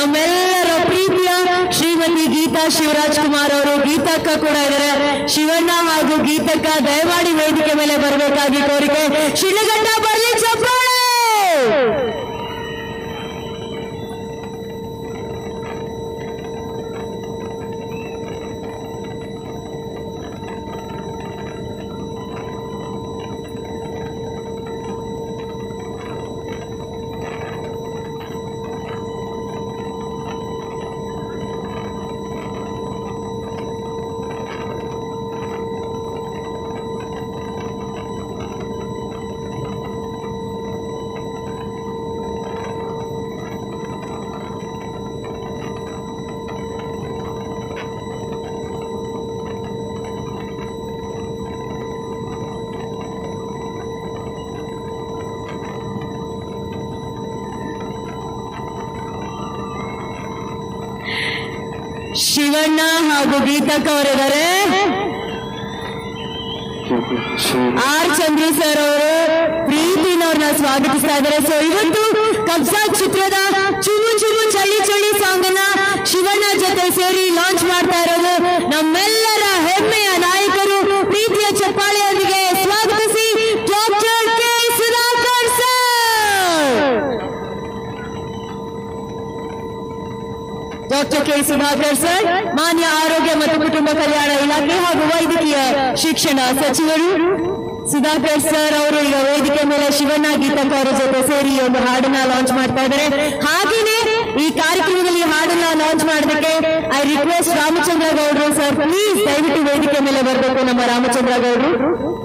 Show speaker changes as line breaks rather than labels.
ನಮ್ಮೆಲ್ಲರ ಪ್ರೀತಿಯ ಶ್ರೀಮತಿ ಗೀತಾ ಶಿವರಾಜ್ ಕುಮಾರ್ ಅವರು ಗೀತಕ್ಕ ಕೂಡ ಇದ್ದಾರೆ ಶಿವಣ್ಣ ಹಾಗೂ ಗೀತಕ್ಕ ದಯಮಾಡಿ ವೇದಿಕೆ ಮೇಲೆ ಬರಬೇಕಾಗಿ ಕೋರಿಕೆ ಶಿಲಘಟ್ಟ ಬರಲಿ ಚಪ್ಪಾಳೆ ಶಿವಣ್ಣ ಹಾಗೂ ಗೀತಕ್ಕ ಅವರಿದ್ದಾರೆ ಆರ್ ಚಂದ್ರು ಸರ್ ಅವರು ಪ್ರೀತಿನವ್ರನ್ನ ಸ್ವಾಗತಿಸ್ತಾ ಇದ್ದಾರೆ ಸೊ ಇವತ್ತು ಕಬ್ಸಾ ಚಿತ್ರದ ಚುಮು ಚುಮು ಚಳಿ ಚಳಿ ಸಾಂಗ್ ಅನ್ನ ಶಿವಣ್ಣ ಜೊತೆ ಸೇರಿ ಲಾಂಚ್ ಮಾಡ್ತಾ ಇರೋದು ನಮ್ಮೆಲ್ಲರ ಹೆಮ್ಮೆಯ ನಾಯಕರು ಪ್ರೀತಿಯ ಚಪ್ಪಾಳೆಯೊಂದಿಗೆ ಸ್ವಾಗತಿಸಿ doctor K Sudhakar sir doctor K Sudhakar sir ಮಾನ್ಯ ಆರೋಗ್ಯ ಮತ್ತು ಕುಟುಂಬ ಕಲ್ಯಾಣ ಇಲಾಖೆ ಹಾಗೂ ವೈದ್ಯಕೀಯ ಶಿಕ್ಷಣ ಸಚಿವರು ಸುಧಾಕರ್ ಸರ್ ಅವರು ಈಗ ವೇದಿಕೆ ಮೇಲೆ ಶಿವಣ್ಣ ಗೀತಕ್ಕ ಅವರ ಜೊತೆ ಸೇರಿ ಒಂದು ಹಾಡನ್ನ ಲಾಂಚ್ ಮಾಡ್ತಾ ಇದ್ದಾರೆ ಹಾಗೇನೆ ಈ ಕಾರ್ಯಕ್ರಮದಲ್ಲಿ ಈ ಹಾಡನ್ನ ಲಾಂಚ್ ಮಾಡೋದಕ್ಕೆ ಐ ರಿಕ್ವೆಸ್ಟ್ ರಾಮಚಂದ್ರ ಗೌಡ್ರು ಸರ್ ಪ್ಲೀಸ್ ದಯವಿಟ್ಟು ವೇದಿಕೆ ಮೇಲೆ ಬರಬೇಕು ನಮ್ಮ ರಾಮಚಂದ್ರ ಗೌಡ್ರು